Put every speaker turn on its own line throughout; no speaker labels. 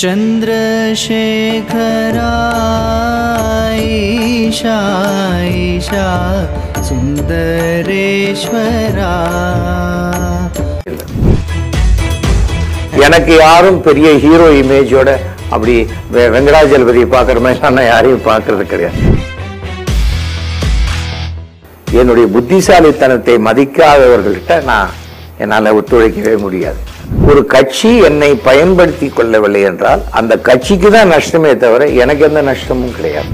चन्द्रशेखरा ईशा सुन्दरेश्वरा
எனக்கு யாரும் பெரிய ஹீரோ இமேஜோட அப்படி வெ- வெங்கடாஜலபதியை பார்க்குற மாதிரி நான் யாரையும் பார்க்கறது கிடையாது என்னுடைய புத்திசாலித்தனத்தை மதிக்காதவர்கள்கிட்ட நான் என்னால் ஒத்துழைக்கவே முடியாது ஒரு கட்சி என்னை பயன்படுத்தி கொள்ளவில்லை என்றால் அந்த கட்சிக்கு தான் நஷ்டமே தவிர எனக்கு எந்த நஷ்டமும் கிடையாது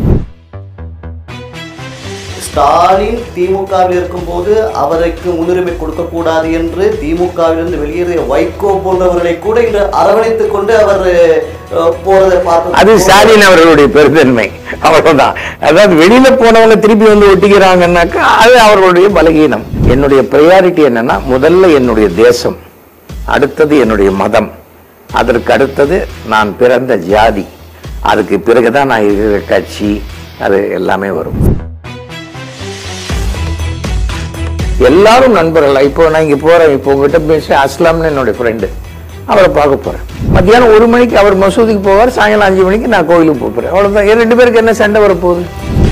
ஸ்டாலின் திமுகவில் இருக்கும்போது அவருக்கு முன்னுரிமை கொடுக்கக்கூடாது என்று திமுகவிலிருந்து வெளியேறிய வைகோ போன்றவர்களை கூட இன்று அரவணைத்துக் கொண்டு அவர் அஹ், போறதை பார்த்து
அது ஸ்டாலின் அவர்களுடைய பெருந்தன்மை அவ்வளவுதான் அதாவது வெளியில போனவங்க திருப்பி வந்து ஒட்டிக்கிறாங்கன்னாக்கா அது அவர்களுடைய பலகீனம் என்னுடைய ப்ரையாரிட்டி என்னன்னா முதல்ல என்னுடைய தேசம் அடுத்தது என்னுடைய மதம் அதற்கு அடுத்தது நான் பிறந்த ஜாதி அதுக்கு பிறகுதான் நான் இருக்கிற கட்சி அது எல்லாமே வரும் எல்லாரும் நண்பர்கள் இப்போ நான் இங்க போறேன் இப்போ உங்ககிட்ட பேச அஸ்லாம்னு என்னுடைய ஃப்ரெண்டு அவரை பார்க்க போறேன் மத்தியானம் ஒரு மணிக்கு அவர் மசூதிக்கு போவார் சாயங்காலம் அஞ்சு மணிக்கு நான் கோயிலுக்கு போக போறேன் அவ்வளவுதான் என் ரெண்டு பேருக்கு என்ன சண்டை வரப்போகுது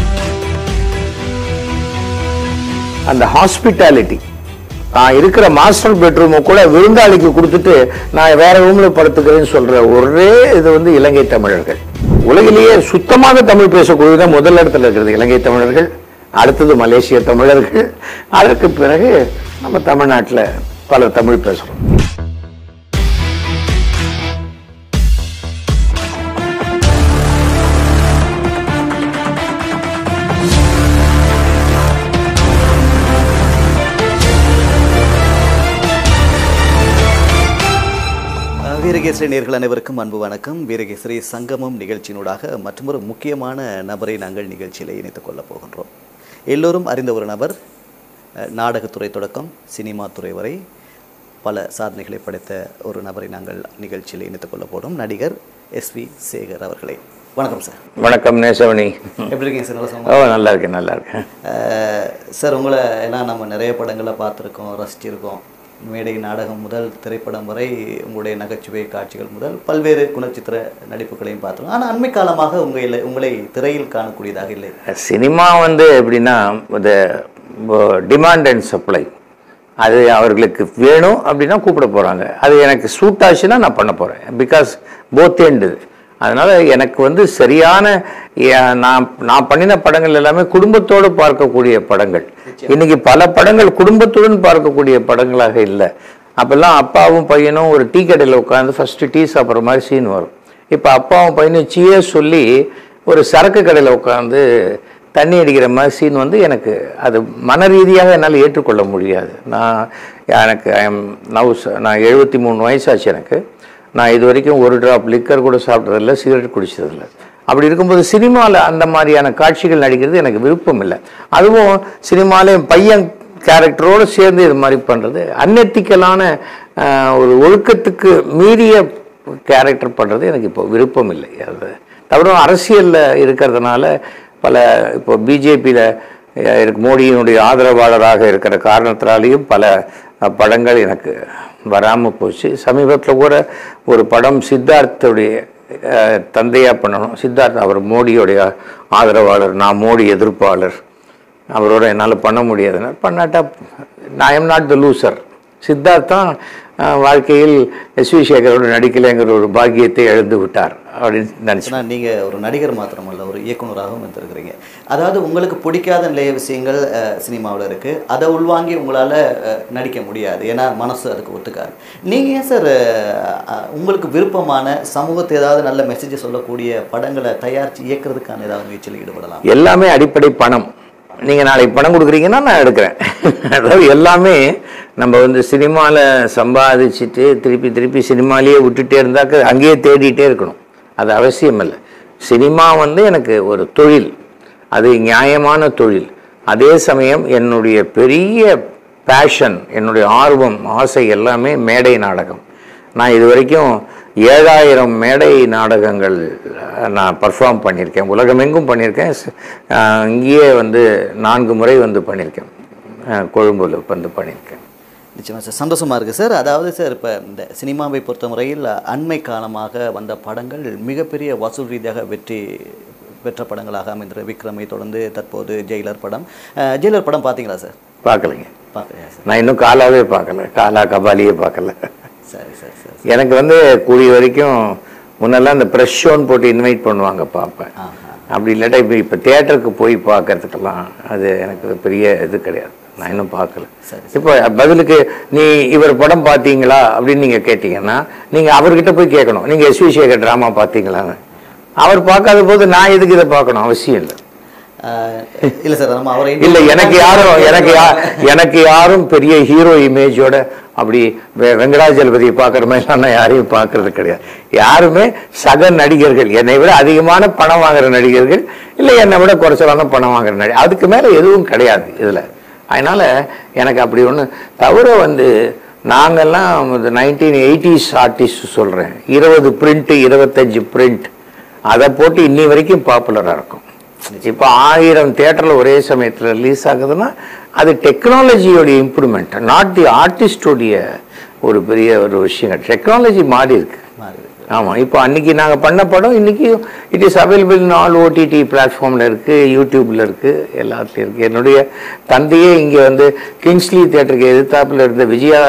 அந்த ஹாஸ்பிட்டாலிட்டி நான் இருக்கிற மாஸ்டர் பெட்ரூமை கூட விருந்தாளிக்கு கொடுத்துட்டு நான் வேற ரூம்ல படுத்துக்கிறேன்னு சொல்ற ஒரே இது வந்து இலங்கை தமிழர்கள் உலகிலேயே சுத்தமாக தமிழ் பேசக்கூடியதான் முதல் இடத்துல இருக்கிறது இலங்கை தமிழர்கள் அடுத்தது மலேசிய தமிழர்கள் அதற்கு பிறகு நம்ம தமிழ்நாட்டில் பல தமிழ் பேசுறோம்
அஹ், வீரகேசரி நேர்கள் அனைவருக்கும் அன்பு வணக்கம் வீரகேசரி சங்கமம் நிகழ்ச்சியினூடாக மற்றொரு முக்கியமான நபரை நாங்கள் நிகழ்ச்சியில் இணைத்துக் கொள்ளப் போகின்றோம் எல்லோரும் அறிந்த ஒரு நபர் அஹ், நாடகத்துறை தொடக்கம் சினிமா துறை வரை பல சாதனைகளை படைத்த ஒரு நபரை நாங்கள் நிகழ்ச்சியில் இணைத்துக் கொள்ள போகிறோம் நடிகர் எஸ் வி சேகர் அவர்களே வணக்கம் சார்
வணக்கம் நேசவணி
எப்படி இருக்கீங்க சார் நல்லா
ஓ நல்லா இருக்கேன் நல்லா இருக்கேன்
அஹ் சார் உங்களை எல்லாம் நம்ம நிறைய படங்களை பார்த்துருக்கோம் ரசிச்சிருக்கோம் மேடை நாடகம் முதல் திரைப்படம் வரை உங்களுடைய நகைச்சுவை காட்சிகள் முதல் பல்வேறு குணச்சித்திர நடிப்புகளையும் பார்த்துருக்கோம் ஆனால் அண்மை காலமாக உங்களை உங்களை திரையில் காணக்கூடியதாக இல்லை
சினிமா வந்து எப்படின்னா இந்த டிமாண்ட் அண்ட் சப்ளை அது அவர்களுக்கு வேணும் அப்படின்னா கூப்பிட போகிறாங்க அது எனக்கு சூட் ஆச்சுன்னா நான் பண்ண போகிறேன் பிகாஸ் போத் எண்டு அதனால் எனக்கு வந்து சரியான ஏ- நான் நான் பண்ணின படங்கள் எல்லாமே குடும்பத்தோடு பார்க்கக்கூடிய படங்கள் இன்னைக்கு பல படங்கள் குடும்பத்துடன் பார்க்கக்கூடிய படங்களாக இல்லை அப்போல்லாம் அப்பாவும் பையனும் ஒரு டீ கடையில் உட்காந்து ஃபஸ்ட்டு டீ சாப்பிட்ற மாதிரி சீன் வரும் இப்போ அப்பாவும் பையனும் சீயே சொல்லி ஒரு சரக்கு கடையில் உட்காந்து தண்ணி அடிக்கிற மாதிரி சீன் வந்து எனக்கு அது மன ரீதியாக என்னால் ஏற்றுக்கொள்ள முடியாது நான் எனக்கு ஐஎம் நவ் நான் எழுபத்தி மூணு வயசாச்சு எனக்கு நான் இது வரைக்கும் ஒரு ட்ராப் லிக்கர் கூட சாப்பிட்றதில்ல சிகரெட் குடிச்சதில்ல அப்படி இருக்கும்போது சினிமாவில் அந்த மாதிரியான காட்சிகள் நடிக்கிறது எனக்கு விருப்பம் இல்லை அதுவும் சினிமாவில் என் பையன் கேரக்டரோடு சேர்ந்து இது மாதிரி பண்ணுறது அன்எத்திக்கலான ஒரு ஒழுக்கத்துக்கு மீறிய கேரக்டர் பண்ணுறது எனக்கு இப்போ விருப்பம் இல்லை அது தவிர அரசியலில் இருக்கிறதுனால பல இப்போ பிஜேபியில் இருக்கு மோடியினுடைய ஆதரவாளராக இருக்கிற காரணத்தினாலேயும் பல அஹ், படங்கள் எனக்கு வராமல் போச்சு சமீபத்தில் கூட ஒரு படம் சித்தார்த்துடைய அஹ், தந்தையா பண்ணணும் சித்தார்த் அவர் மோடியுடைய ஆதரவாளர் நான் மோடி எதிர்ப்பாளர் அவரோட என்னால் பண்ண முடியாதுன்னா பண்ணாட்டா நான் am not the loser Siddharth தான் அஹ், வாழ்க்கையில் எஸ் வி சேகரோடு நடிக்கலைங்கிற ஒரு பாக்கியத்தை எழுந்து விட்டார் அப்படின்னு நினச்சேன்
ஏன்னா நீங்கள் ஒரு நடிகர் மாத்திரமல்ல ஒரு இயக்குனராகவும் வந்திருக்கிறீங்க அதாவது உங்களுக்கு பிடிக்காத நிறைய விஷயங்கள் சினிமாவில் இருக்குது அதை உள்வாங்கி உங்களால் நடிக்க முடியாது ஏன்னா மனசு அதுக்கு ஒத்துக்காது நீங்கள் ஏன் சார் உங்களுக்கு விருப்பமான சமூகத்தை ஏதாவது நல்ல மெசேஜ் சொல்லக்கூடிய படங்களை தயாரித்து இயக்குறதுக்கான ஏதாவது முயற்சியில் ஈடுபடலாம்
எல்லாமே அடிப்படை பணம் நீங்கள் நாளைக்கு பணம் கொடுக்குறீங்கன்னா நான் எடுக்கிறேன் அதாவது எல்லாமே நம்ம வந்து சினிமாவில் சம்பாதிச்சுட்டு திருப்பி திருப்பி சினிமாலேயே விட்டுட்டே இருந்தாக்க அங்கேயே தேடிட்டே இருக்கணும் அது அவசியம் இல்லை சினிமா வந்து எனக்கு ஒரு தொழில் அது நியாயமான தொழில் அதே சமயம் என்னுடைய பெரிய பேஷன் என்னுடைய ஆர்வம் ஆசை எல்லாமே மேடை நாடகம் நான் இது வரைக்கும் ஏழாயிரம் மேடை நாடகங்கள் அஹ், நான் பர்ஃபார்ம் பண்ணியிருக்கேன் உலகமெங்கும் பண்ணியிருக்கேன் ஸ்- அஹ், இங்கேயே வந்து நான்கு முறை வந்து பண்ணியிருக்கேன் அஹ், கொழும்புல வந்து பண்ணியிருக்கேன்
நிச்சயமா சார் சந்தோஷமா இருக்கு சார் அதாவது சார் இப்போ இந்த சினிமாவை பொறுத்தவரையில் அண்மை காலமாக வந்த படங்கள் மிகப்பெரிய வசூல் ரீதியாக வெற்றி பெற்ற படங்களாக அமைந்திரு விக்ரமை தொடர்ந்து தற்போது ஜெயிலர் படம் அஹ், ஜெயிலர் படம் பார்த்தீங்களா சார்
பார்க்கலைங்க
பார்க்கலையா சார்
நான் இன்னும் காலாவே பார்க்கல காலா கபாலியே பார்க்கல
சரி சரி சரி
எனக்கு வந்து கூடிய வரைக்கும் முன்னெல்லாம் இந்த ப்ரெஷ் ஷோன்னு போட்டு இன்வைட் பண்ணுவாங்க பார்ப்பேன் அப்படி இல்லாட்டா இப்போ இப்போ தேட்டருக்கு போய் பார்க்கறதுக்கெல்லாம் அது எனக்கு பெரிய இது கிடையாது நான் இன்னும் பார்க்கல இப்போ பதிலுக்கு நீ இவர் படம் பார்த்தீங்களா அப்படின்னு நீங்கள் கேட்டீங்கன்னா நீங்கள் அவர்கிட்ட போய் கேட்கணும் நீங்கள் எஸ் வி சேகர் ட்ராமா பார்த்தீங்களான்னு அவர் பார்க்காத போது நான் எதுக்கு இதை பார்க்கணும் அவசியம் இல்லை
அஹ், இல்ல சார் நம்ம அவரை
இல்ல எனக்கு யாரும் எனக்கு யா எனக்கு யாரும் பெரிய ஹீரோ இமேஜோட அப்படி வெ- வெங்கடாஜலபதியை பார்க்குற மாதிரிலாம் நான் யாரையும் பார்க்கறது கிடையாது யாருமே சக நடிகர்கள் என்னை விட அதிகமான பணம் வாங்குற நடிகர்கள் இல்லை என்னை விட குறைச்சலான பணம் வாங்குற நடி அதுக்கு மேல எதுவும் கிடையாது இதுல அதனால எனக்கு அப்படி ஒண்ணு தவிர வந்து நாங்கெல்லாம் நைன்டீன் எயிட்டிஸ் ஆர்டிஸ்ட் சொல்றேன் இருபது பிரிண்ட் இருபத்தஞ்சு பிரிண்ட் அதை போட்டு இன்னி வரைக்கும் பாப்புலரா இருக்கும் இப்போ ஆயிரம் தியேட்டர்ல ஒரே சமயத்துல ரிலீஸ் ஆகுதுன்னா அது டெக்னாலஜியோடைய இம்ப்ரூவ்மெண்ட் நாட் தி ஆர்டிஸ்டோடைய ஒரு பெரிய ஒரு விஷயம் டெக்னாலஜி மாறி இருக்கு
மாறி இருக்கு.
ஆமா இப்போ அன்னைக்கு நாங்க பண்ண படம் இன்னைக்கு it is available in all OTT பிளாட்ஃபார்ம்ல இருக்கு யூடியூப்ல இருக்கு எல்லாத்துலயும் இருக்கு என்னுடைய தந்தையே இங்க வந்து கிங்ஸ்லி தியேட்டருக்கு எதிர்த்தாப்புல இருந்த விஜயா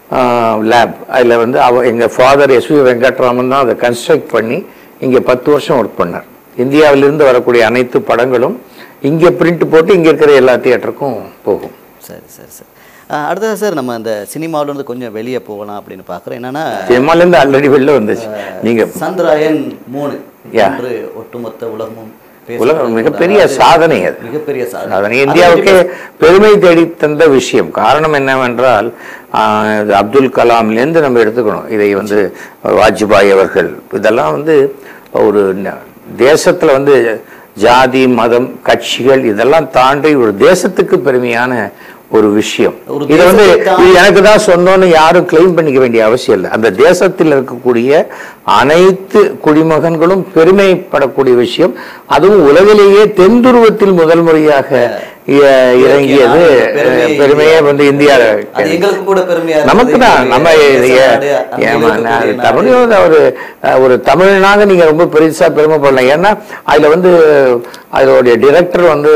லேப் அதுல வந்து அவ எங்க ஃபாதர் எஸ் வி வெங்கட்ராமன் தான் அதை கன்ஸ்ட்ரக்ட் பண்ணி இங்க பத்து வருஷம் ஒர்க் பண்ணார் இந்தியாவிலிருந்து வரக்கூடிய அனைத்து படங்களும் இங்க பிரிண்ட் போட்டு இங்க இருக்கிற எல்லா தியேட்டருக்கும் போகும்
சரி சரி சரி அஹ், அடுத்தது சார் நம்ம இந்த சினிமாவுல இருந்து கொஞ்சம் வெளியே போகலாம் அப்படின்னு பார்க்குறோம் என்னன்னா
சினிமால இருந்து ஆல்ரெடி வெளில வந்துச்சு நீங்க
சந்திராயன் மூணு
Yeah.
என்று ஒட்டுமொத்த உலகமும் பேசும்
உலகம் மிகப்பெரிய சாதனை அது
மிகப்பெரிய சாதனை
சாதனை இந்தியாவுக்கு பெருமை தேடி தந்த விஷயம் காரணம் என்னவென்றால் ஆஹ், இது அப்துல் கலாம்லேருந்து நம்ம எடுத்துக்கணும் இதை வந்து வாஜ்பாய் அவர்கள் இதெல்லாம் வந்து ஒரு ந- தேசத்துல வந்து ஜாதி மதம் கட்சிகள் இதெல்லாம் தாண்டி ஒரு தேசத்துக்கு பெருமையான ஒரு விஷயம்
ஒரு
இது வந்து
தேசத்தை தாண்டி-
இது எனக்கு தான் சொந்தம்னு யாரும் கிளைம் பண்ணிக்க வேண்டிய அவசியம் இல்லை அந்த தேசத்தில் இருக்கக்கூடிய அனைத்து குடிமகன்களும் பெருமைப்படக்கூடிய விஷயம் அதுவும் உலகிலேயே தென் துருவத்தில் முதல் முறையாக இ- இறங்கியது
பெருமை
பெருமையே வந்து இந்தியா
அது எங்களுக்கு கூட பெருமையா இருக்குது.
நமக்கு தான் நம்ம
தேச
ஏ-
நாடு, அங்கே
ஏமா,
இருக்கக்கூடிய
நான்
நாடு.
தமிழ் ஒரு ஒரு தமிழனாக நீங்க ரொம்ப பெருசா பெருமைப்படலாம் ஏன்னா அதுல வந்து அதோடைய டிரெக்டர் வந்து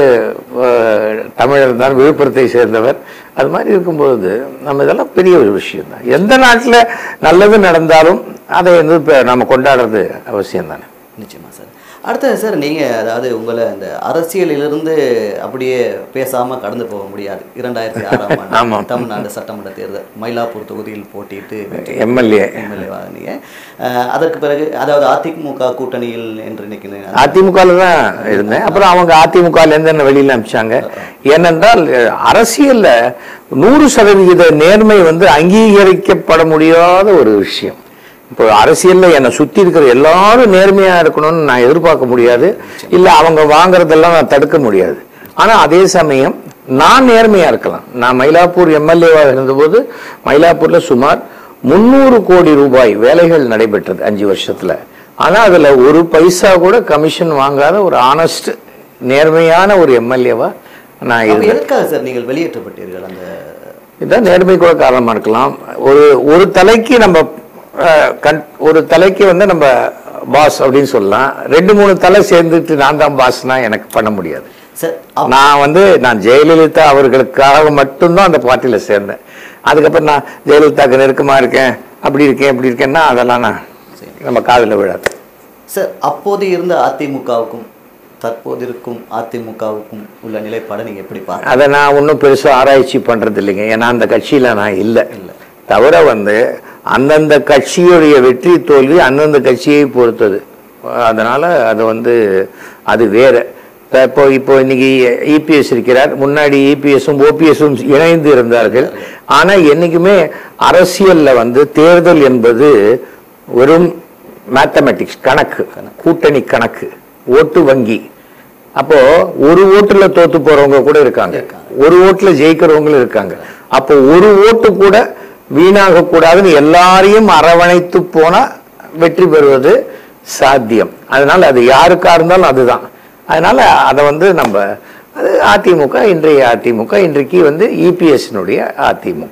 அஹ், தமிழர் தான் விழுப்புரத்தை சேர்ந்தவர் அது மாதிரி இருக்கும்போது நம்ம இதெல்லாம் பெரிய ஒரு விஷயம் தான் எந்த நாட்டுல நல்லது நடந்தாலும் அதை வந்து இப்ப நம்ம கொண்டாடுறது அவசியம் தானே
நிச்சயமா சார் அடுத்தது சார் நீங்க அதாவது உங்களை இந்த அரசியலிலிருந்து அப்படியே பேசாம கடந்து போக முடியாது இரண்டாயிரத்தி ஆறாம் ஆண்டு
ஆமாம்.
தமிழ்நாடு சட்டமன்ற தேர்தல் மயிலாப்பூர் தொகுதியில் போட்டியிட்டு வெற்றி
எம்எல்ஏ
எம்எல்ஏ வாங்கினீங்க அஹ், அதற்கு பிறகு அதாவது அதிமுக கூட்டணியில் என்று நினைக்கிறேன்
அதிமுகல தான் இருந்தேன் அப்புறம் அவங்க அதிமுகல இருந்து என்ன வெளியில அனுப்பிச்சாங்க ஏனென்றால் அஹ், அரசியல்ல நூறு சதவிகித நேர்மை வந்து அங்கீகரிக்கப்பட முடியாத ஒரு விஷயம் இப்போ அரசியல்ல என்னை சுத்தி இருக்கிற எல்லாரும் நேர்மையா இருக்கணும்னு நான் எதிர்பார்க்க முடியாது இல்ல அவங்க வாங்குறதெல்லாம் நான் தடுக்க முடியாது ஆனா அதே சமயம் நான் நேர்மையா இருக்கலாம் நான் மயிலாப்பூர் எம்எல்ஏவாக இருந்தபோது மயிலாப்பூர்ல சுமார் முந்நூறு கோடி ரூபாய் வேலைகள் நடைபெற்றது அஞ்சு வருஷத்துல ஆனா அதுல ஒரு பைசா கூட கமிஷன் வாங்காத ஒரு ஆனஸ்ட் நேர்மையான ஒரு எம்எல்ஏவா நான்
அப்ப
இருந்தேன்
எதற்காக சார் நீங்கள் வெளியேற்றப்பட்டீர்கள் அந்த
இதான் நேர்மை கூட காரணமா இருக்கலாம் ஒரு ஒரு தலைக்கு நம்ம அஹ், கண் ஒரு தலைக்கு வந்து நம்ம பாஸ் அப்படின்னு சொல்லலாம் ரெண்டு மூணு தலை சேர்ந்துட்டு நான் தான் பாஸ்னா எனக்கு பண்ண முடியாது
சார் அப்-
நான் வந்து நான் ஜெயலலிதா அவர்களுக்காக மட்டும்தான் அந்த பார்ட்டியில சேர்ந்தேன் அதுக்கப்புறம் நான் ஜெயலலிதாக்கு நெருக்கமா இருக்கேன் அப்படி இருக்கேன் இப்படி இருக்கேன்னா அதெல்லாம் நான் நம்ம காதுல விழாது
சார் அப்போது இருந்த அதிமுகவுக்கும் தற்போது இருக்கும் அதிமுகவுக்கும் உள்ள நிலைப்பாடை நீங்க எப்படி பாருங்க
அதை நான் ஒன்றும் பெருசா ஆராய்ச்சி பண்றது இல்லைங்க ஏன்னா அந்த கட்சியில நான் இல்லை தவிர வந்து அந்தந்த கட்சியுடைய வெற்றி தோல்வி அந்தந்த கட்சியை பொறுத்தது அதனால அது வந்து அது வேற இப்ப இப்போ இப்போ இன்னைக்கு இபிஎஸ் இருக்கிறார் முன்னாடி இபிஎஸும் ஓபிஎஸும் இணைந்து இருந்தார்கள் ஆனா என்னைக்குமே அரசியல்ல வந்து தேர்தல் என்பது வெறும் மேத்தமெட்டிக்ஸ் கணக்கு கூட்டணி கணக்கு ஓட்டு வங்கி அப்போ ஒரு ஓட்டுல தோத்து போறவங்க கூட இருக்காங்க ஒரு ஓட்டுல ஜெயிக்கிறவங்களும் இருக்காங்க அப்போ ஒரு ஓட்டு கூட வீணாக கூடாதுன்னு எல்லாரையும் அரவணைத்து போனா வெற்றி பெறுவது சாத்தியம் அதனால அது யாருக்கா இருந்தாலும் அதுதான் அதனால அதை வந்து நம்ம அது அதிமுக இன்றைய அதிமுக இன்றைக்கு வந்து இபிஎஸ்னுடைய அதிமுக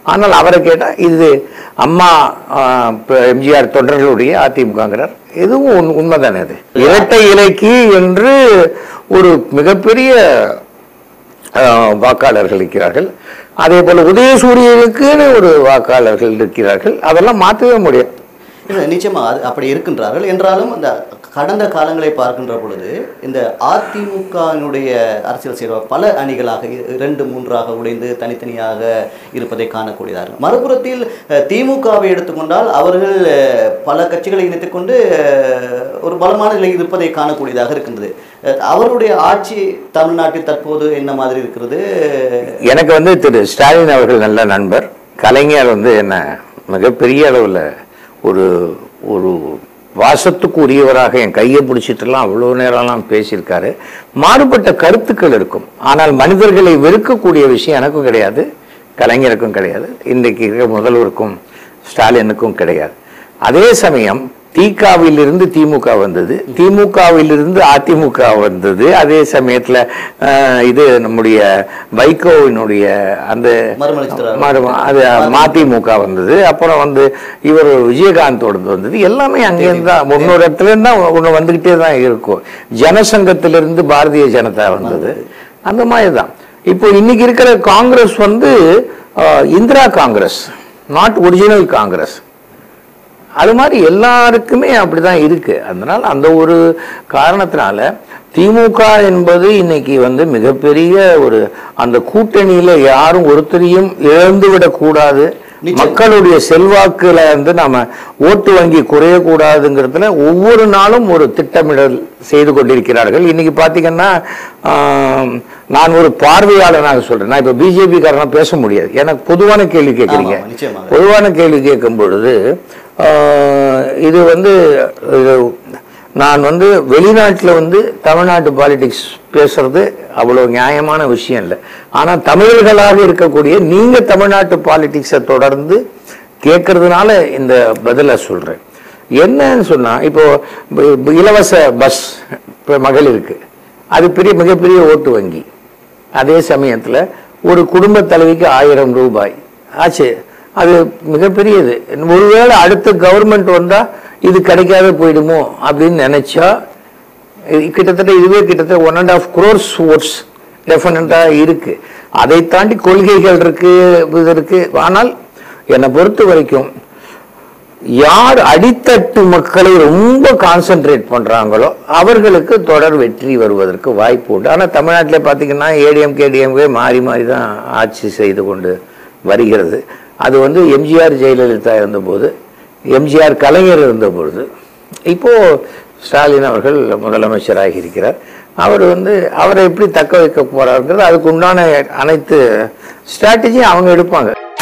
ஆனால் அவரை கேட்டால் இது அம்மா ஆஹ், இப்ப எம்ஜிஆர் தொண்டர்களுடைய அதிமுகங்கிறார் இதுவும் உண்- உண்மைதானே அது இரட்டை இலைக்கு என்று ஒரு மிகப்பெரிய ஆஹ், வாக்காளர்கள் இருக்கிறார்கள் அதே போல உதயசூரியனுக்குன்னு ஒரு வாக்காளர்கள் இருக்கிறார்கள் அதெல்லாம் மாற்றவே முடியாது
இல்லை நிச்சயமா அது அப்படி இருக்கின்றார்கள் என்றாலும் அந்த கடந்த காலங்களை பார்க்கின்ற பொழுது இந்த அதிமுகவினுடைய அரசியல் செய்கிற பல அணிகளாக இ- இரண்டு மூன்றாக உடைந்து தனித்தனியாக இருப்பதை காணக்கூடியதாக இருக்கும் மறுபுறத்தில் அஹ், திமுகவை எடுத்துக்கொண்டால் அவர்கள் அஹ், பல கட்சிகளை இணைத்துக்கொண்டு அஹ், ஒரு பலமான நிலையில் இருப்பதை காணக்கூடியதாக இருக்கின்றது அஹ், அவருடைய ஆட்சி தமிழ்நாட்டில் தற்போது என்ன மாதிரி இருக்கிறது
எனக்கு வந்து திரு ஸ்டாலின் அவர்கள் நல்ல நண்பர் கலைஞர் வந்து என்ன மிகப்பெரிய அளவில் ஒரு ஒரு வாசத்துக்கு உரியவராக என் கையை பிடிச்சிட்டுலாம் அவ்வளோ நேரம்லாம் பேசியிருக்காரு மாறுபட்ட கருத்துக்கள் இருக்கும் ஆனால் மனிதர்களை வெறுக்கக்கூடிய விஷயம் எனக்கும் கிடையாது கலைஞருக்கும் கிடையாது இன்றைக்கு இருக்கிற முதல்வருக்கும் ஸ்டாலினுக்கும் கிடையாது அதே சமயம் திகாவிலிருந்து திமுக வந்தது திமுகவிலிருந்து அதிமுக வந்தது அதே சமயத்துல அஹ், இது நம்முடைய வைகோவினுடைய அந்த
மறுமலர்ச்சி
மறு- அது மதிமுக வந்தது அப்புறம் வந்து இவர் விஜயகாந்தோட வந்தது எல்லாமே அங்கேருந்து தான் முன்னொரு இடத்துல இருந்து தான் ஒன்று வந்துகிட்டே தான் இருக்கும் ஜனசங்கத்திலிருந்து பாரதிய ஜனதா வந்தது அந்த மாதிரி தான் இப்போ இன்னைக்கு இருக்கிற காங்கிரஸ் வந்து அஹ், இந்திரா காங்கிரஸ் நாட் ஒரிஜினல் காங்கிரஸ் அது மாதிரி எல்லாருக்குமே அப்படிதான் இருக்கு அதனால அந்த ஒரு காரணத்தினால திமுக என்பது இன்னைக்கு வந்து மிகப்பெரிய ஒரு அந்த கூட்டணியில யாரும் ஒருத்தரையும் இழந்து விடக்கூடாது மக்களுடைய செல்வாக்குல வந்து நாம ஓட்டு வங்கி குறையக்கூடாதுங்கிறதுல ஒவ்வொரு நாளும் ஒரு திட்டமிடல் செய்து கொண்டிருக்கிறார்கள் இன்னைக்கு பாத்தீங்கன்னா ஆம், நான் ஒரு பார்வையாளனாக சொல்றேன் நான் இப்ப பிஜேபி காரனா பேச முடியாது எனக்கு பொதுவான கேள்வி கேட்குறீங்க
ஆமா, நிச்சயமாக.
பொதுவான கேள்வி கேட்கும் பொழுது ஆஹ், இது வந்து இது நான் வந்து வெளிநாட்டில் வந்து தமிழ்நாட்டு பாலிடிக்ஸ் பேசுறது அவ்வளோ நியாயமான விஷயம் இல்லை ஆனால் தமிழர்களாக இருக்கக்கூடிய நீங்க தமிழ்நாட்டு பாலிடிக்ஸை தொடர்ந்து கேட்கறதுனால இந்த பதிலை சொல்றேன் என்னன்னு சொன்னா இப்போ ப- ப- இலவச பஸ் இப்போ மகளிருக்கு அது பெரிய மிகப்பெரிய ஓட்டு வங்கி அதே சமயத்துல ஒரு குடும்ப தலைவிக்கு ஆயிரம் ரூபாய் ஆச்சு அது மிகப்பெரியது ஒருவேளை அடுத்த கவர்மெண்ட் வந்தா இது கிடைக்காத போயிடுமோ அப்படின்னு நினைச்சா இது கிட்டத்தட்ட இதுவே கிட்டத்தட்ட one and half crores votes டெஃபினட்டா இருக்கு அதை தாண்டி கொள்கைகள் இருக்கு இது இருக்கு ஆனால் என்னை பொறுத்த வரைக்கும் யார் அடித்தட்டு மக்களை ரொம்ப கான்சென்ட்ரேட் பண்றாங்களோ அவர்களுக்கு தொடர் வெற்றி வருவதற்கு வாய்ப்பு உண்டு ஆனா தமிழ்நாட்டிலே பார்த்தீங்கன்னா ஏடிஎம் கேடிஎம்கே மாறி மாறி தான் ஆட்சி செய்து கொண்டு வருகிறது அது வந்து எம்ஜிஆர் ஜெயலலிதா இருந்தபோது எம்ஜிஆர் கலைஞர் இருந்த பொழுது இப்போ ஸ்டாலின் அவர்கள் முதலமைச்சராகி இருக்கிறார் அவர் வந்து அவரை எப்படி தக்க வைக்க போறாருங்கிறது அதுக்கு உண்டான அனைத்து ஸ்ட்ராட்டஜியும் அவங்க எடுப்பாங்க